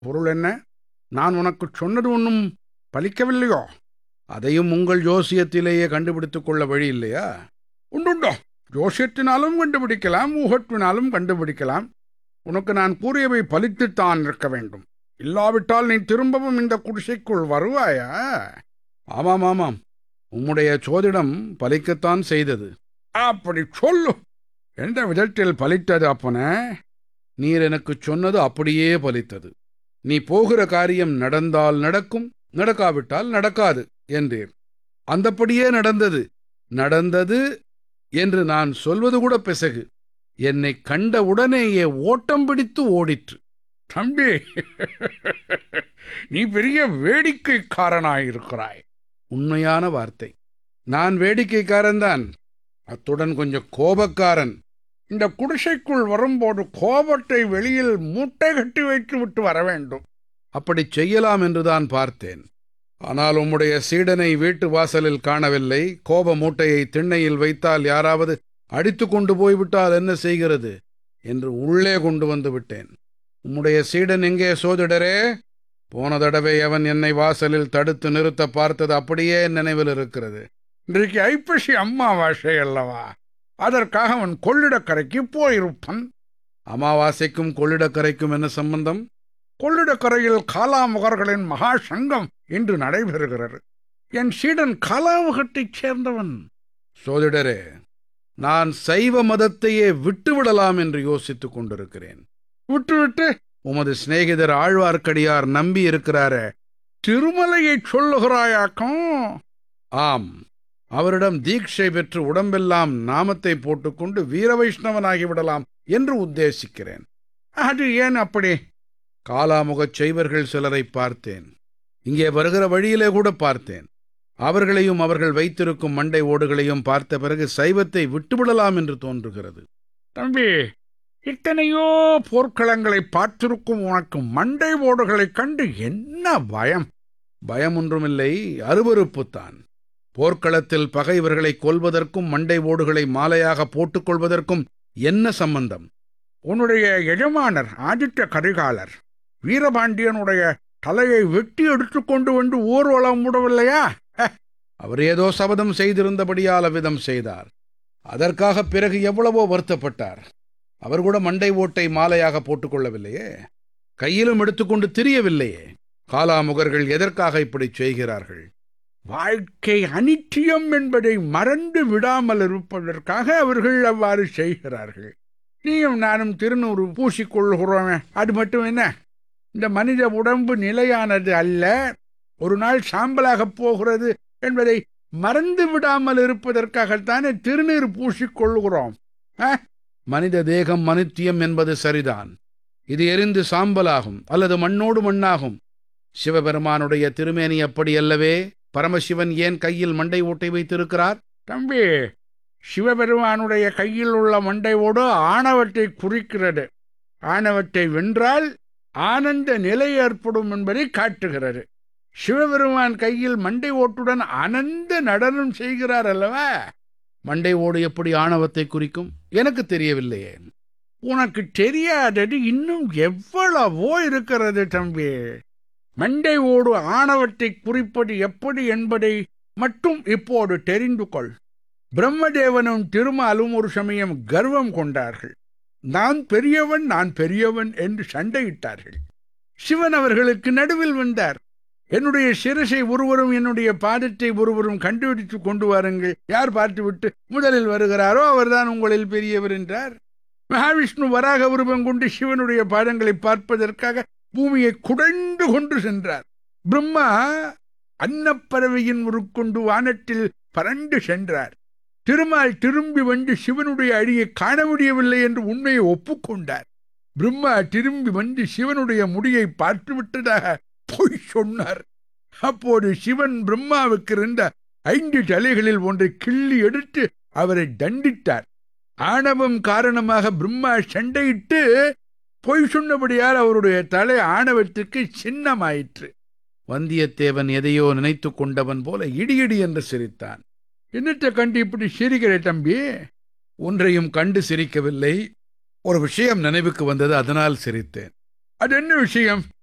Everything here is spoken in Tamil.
பொருள் என்ன நான் உனக்கு சொன்னது ஒன்றும் பலிக்கவில்லையோ அதையும் உங்கள் ஜோசியத்திலேயே கண்டுபிடித்துக் கொள்ள வழி இல்லையா உண்டுண்டோ ஜோசியத்தினாலும் கண்டுபிடிக்கலாம் ஊகத்தினாலும் கண்டுபிடிக்கலாம் உனக்கு நான் கூறியவை பலித்துத்தான் இருக்க வேண்டும் இல்லாவிட்டால் நீ திரும்பவும் இந்த குடிசைக்குள் வருவாயா ஆமாம் ஆமாம் உம்முடைய சோதிடம் பலிக்கத்தான் செய்தது அப்படி சொல்லு எந்த விதத்தில் பலித்தது அப்பன நீர் எனக்கு சொன்னது அப்படியே பலித்தது நீ போகிற காரியம் நடந்தால் நடக்கும் நடக்காவிட்டால் நடக்காது என்றீர் அந்தப்படியே நடந்தது நடந்தது என்று நான் சொல்வது கூட பிசகு என்னை கண்ட உடனேயே ஓட்டம் பிடித்து ஓடிற்று தம்பி நீ பெரிய வேடிக்கைக்காரனாயிருக்கிறாய் உண்மையான வார்த்தை நான் வேடிக்கைக்காரன்தான் அத்துடன் கொஞ்சம் கோபக்காரன் இந்த குடிசைக்குள் வரும்போது கோபத்தை வெளியில் மூட்டை கட்டி வைத்து விட்டு வர வேண்டும் அப்படி செய்யலாம் என்றுதான் பார்த்தேன் ஆனால் உம்முடைய சீடனை வீட்டு வாசலில் காணவில்லை கோப மூட்டையை திண்ணையில் வைத்தால் யாராவது அடித்து கொண்டு போய்விட்டால் என்ன செய்கிறது என்று உள்ளே கொண்டு வந்து விட்டேன் உம்முடைய சீடன் எங்கே சோதிடரே போன தடவை அவன் என்னை வாசலில் தடுத்து நிறுத்த பார்த்தது அப்படியே நினைவில் இருக்கிறது இன்றைக்கு ஐப்பசி அம்மாவாசை அல்லவா அதற்காக அவன் கொள்ளிடக்கரைக்கு போயிருப்பான் அமாவாசைக்கும் கொள்ளிடக்கரைக்கும் என்ன சம்பந்தம் கொள்ளிடக்கரையில் காலாமுகர்களின் மகா சங்கம் இன்று நடைபெறுகிறது என் சீடன் காலாமுகத்தைச் சேர்ந்தவன் சோதிடரே நான் சைவ மதத்தையே விட்டுவிடலாம் என்று யோசித்துக் கொண்டிருக்கிறேன் விட்டுவிட்டு உமது சிநேகிதர் ஆழ்வார்க்கடியார் நம்பி இருக்கிறாரே திருமலையை சொல்லுகிறாயாக்கும் ஆம் அவரிடம் தீட்சை பெற்று உடம்பெல்லாம் நாமத்தை போட்டுக்கொண்டு வீர வைஷ்ணவனாகி விடலாம் என்று உத்தேசிக்கிறேன் அது ஏன் அப்படி காலாமுகச் செய்வர்கள் சிலரை பார்த்தேன் இங்கே வருகிற வழியிலே கூட பார்த்தேன் அவர்களையும் அவர்கள் வைத்திருக்கும் மண்டை ஓடுகளையும் பார்த்த பிறகு சைவத்தை விட்டுவிடலாம் என்று தோன்றுகிறது தம்பி இத்தனையோ போர்க்களங்களை பார்த்திருக்கும் உனக்கு மண்டை ஓடுகளைக் கண்டு என்ன பயம் பயம் ஒன்றுமில்லை அருவருப்புத்தான் போர்க்களத்தில் பகைவர்களை கொல்வதற்கும் மண்டை ஓடுகளை மாலையாக போட்டுக்கொள்வதற்கும் என்ன சம்பந்தம் உன்னுடைய எஜமானர் ஆதித்த கரிகாலர் வீரபாண்டியனுடைய தலையை வெட்டி எடுத்துக்கொண்டு வந்து ஊர்வலம் விடவில்லையா அவர் ஏதோ சபதம் செய்திருந்தபடியால் அவ்விதம் செய்தார் அதற்காக பிறகு எவ்வளவோ வருத்தப்பட்டார் அவர் கூட மண்டை ஓட்டை மாலையாக போட்டுக்கொள்ளவில்லையே கையிலும் எடுத்துக்கொண்டு திரியவில்லையே காலாமுகர்கள் எதற்காக இப்படி செய்கிறார்கள் வாழ்க்கை அனித்தியம் என்பதை மறந்து விடாமல் இருப்பதற்காக அவர்கள் அவ்வாறு செய்கிறார்கள் நீயும் நானும் திருநூறு பூசிக்கொள்கிறோமே அது மட்டும் என்ன இந்த மனித உடம்பு நிலையானது அல்ல ஒரு நாள் சாம்பலாகப் போகிறது என்பதை மறந்து விடாமல் இருப்பதற்காகத்தானே திருநீர் பூசிக்கொள்கிறோம் மனித தேகம் மனித்தியம் என்பது சரிதான் இது எரிந்து சாம்பலாகும் அல்லது மண்ணோடு மண்ணாகும் சிவபெருமானுடைய திருமேனி அப்படி அல்லவே பரமசிவன் ஏன் கையில் மண்டை ஓட்டை வைத்திருக்கிறார் தம்பி சிவபெருமானுடைய கையில் உள்ள மண்டை ஓடு ஆணவத்தை குறிக்கிறது ஆணவத்தை வென்றால் ஆனந்த நிலை ஏற்படும் என்பதை காட்டுகிறது சிவபெருமான் கையில் மண்டை ஓட்டுடன் அனந்த நடனம் செய்கிறார் அல்லவா மண்டை ஓடு எப்படி ஆணவத்தை குறிக்கும் எனக்கு தெரியவில்லையே உனக்கு தெரியாதது இன்னும் எவ்வளவோ இருக்கிறது தம்பி மண்டை ஓடு ஆணவத்தை குறிப்பது எப்படி என்பதை மட்டும் இப்போது தெரிந்து கொள் பிரம்மதேவனும் திருமாலும் ஒரு சமயம் கர்வம் கொண்டார்கள் நான் பெரியவன் நான் பெரியவன் என்று சண்டையிட்டார்கள் சிவன் அவர்களுக்கு நடுவில் வந்தார் என்னுடைய சிரசை ஒருவரும் என்னுடைய பாதத்தை ஒருவரும் கண்டுபிடித்து கொண்டு வாருங்கள் யார் பார்த்துவிட்டு முதலில் வருகிறாரோ அவர்தான் உங்களில் பெரியவர் என்றார் மகாவிஷ்ணு வராக உருவம் கொண்டு சிவனுடைய பாதங்களை பார்ப்பதற்காக பூமியை குடைந்து கொண்டு சென்றார் பிரம்மா அன்னப்பறவையின் உருக்கொண்டு வானத்தில் பறந்து சென்றார் திருமால் திரும்பி வந்து சிவனுடைய அடியை காண முடியவில்லை என்று உண்மையை ஒப்புக்கொண்டார் பிரம்மா திரும்பி வந்து சிவனுடைய முடியை பார்த்துவிட்டதாக பொய் சொன்னார் அப்போது சிவன் பிரம்மாவுக்கு இருந்த ஐந்து தலைகளில் ஒன்றை கிள்ளி எடுத்து அவரை தண்டித்தார் ஆணவம் காரணமாக பிரம்மா சண்டையிட்டு பொய் சொன்னபடியால் அவருடைய தலை ஆணவத்திற்கு சின்னமாயிற்று வந்தியத்தேவன் எதையோ நினைத்து கொண்டவன் போல இடியிடி என்று சிரித்தான் என்னத்தை கண்டு இப்படி சிரிக்கிற தம்பி ஒன்றையும் கண்டு சிரிக்கவில்லை ஒரு விஷயம் நினைவுக்கு வந்தது அதனால் சிரித்தேன் அது என்ன விஷயம்